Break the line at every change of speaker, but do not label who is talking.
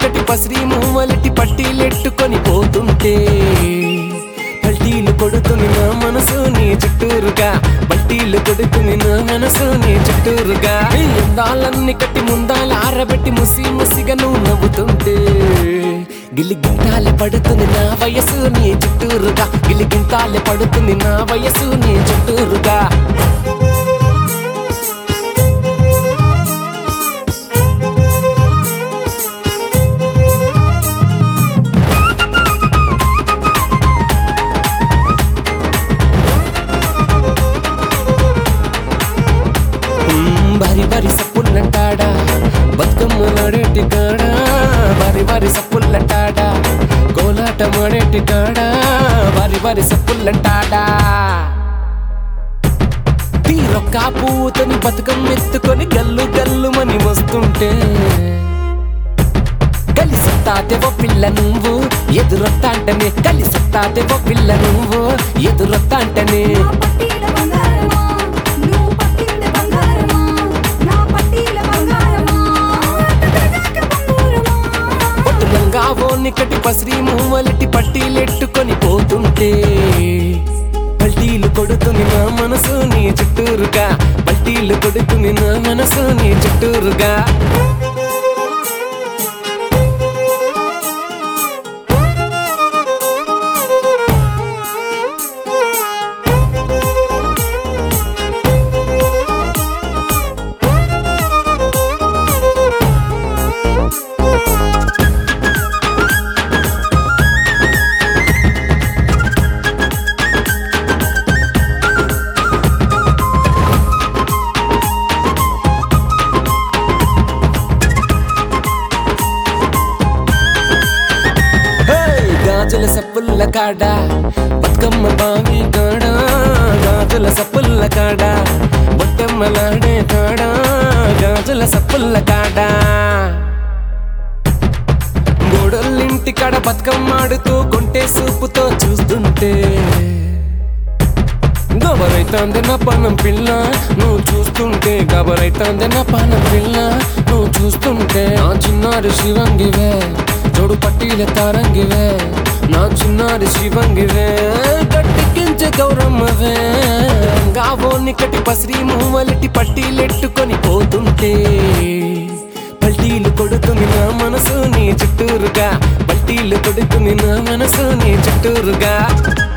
నికటి పసిరి మూవలటి పట్టీలెట్టుకొని పోతుంటే పల్టీలు కొడుతుని నా మనసు నీ చుట్టూరుగా పల్టీలు కొడుతుని నా మనసు నీ చుట్టూరుగా నీ అందాలన్నీ కట్టి ముందాల ఆరబెట్టి ముసి ముసిగా నువ్వు నవ్వుతుంటే గిలిగింతాల పడుతుంది నా వయసు నీ చుట్టూరుగా గిలిగింతాల పడుతుంది నా వయసు నీ చుట్టూరుగా మ్మ్, బారి బారి సప్పుల్లంటాడా బతుకమ్మ నాడేటి కాడా బారి బారి సప్పుల్లంటాడా కోలాట మాడేటి కాడా బారి బారి సప్పుల్లంటాడా తీరొక్క పూతని బతుకమ్మ ఎత్తుకొని గల్లు గల్లుమని వస్తుంటే కలిసొత్తాదేవో పిల్ల నువ్వు ఎదురొత్తాంటనే కలిసొత్తాదేవో పిల్ల నువ్వు ఎదురొత్తాంటనే
నా పట్టీల బంగారమా నువ్వు పట్టింది బంగారమా నా పట్టీల బంగారమా అంతదాకా బంగారమా
పొట్టులంగా ఓ నికటి పసిరి మూవలటి పట్టీలెట్టుకొని పోతుంటే పల్టీలు కొడుతుంది నా మనసు నీ చుట్టూరుగా పల్టీలు కొడుతుంది నా మనసు నీ చుట్టూరుగా హే! గాజుల సప్పుల్ల కాడ బతుకమ్మ బావి కాడ గాజుల సప్పుల్ల కాడ బొట్టమ్మలాడే కాడ గాజుల సప్పుల్ల కాడ గోడలింటి కాడ బతుకమ్మాడుతూ కొంటే సూపుతో చూస్తుంటే గబరైతాంది నా పానం పిల్ల నువ్వు చూస్తుంటే గబరైతాంది నా పానం పిల్ల నువ్వు చూస్తుంటే నా చిన్నారి శివంగివే జోడు పట్టీల తారంగివే నా చిన్నారి శివంగివే కట్టికించే గౌరమ్మవే గావో నికటి పసిరి మూవలటి పట్టీలెట్టుకొని పోతుంటే పల్టీలు కొడుతుంది నా మనసు నీ చుట్టూరుగా పల్టీలు కొడుతుంది నా మనసు నీ చుట్టూరుగా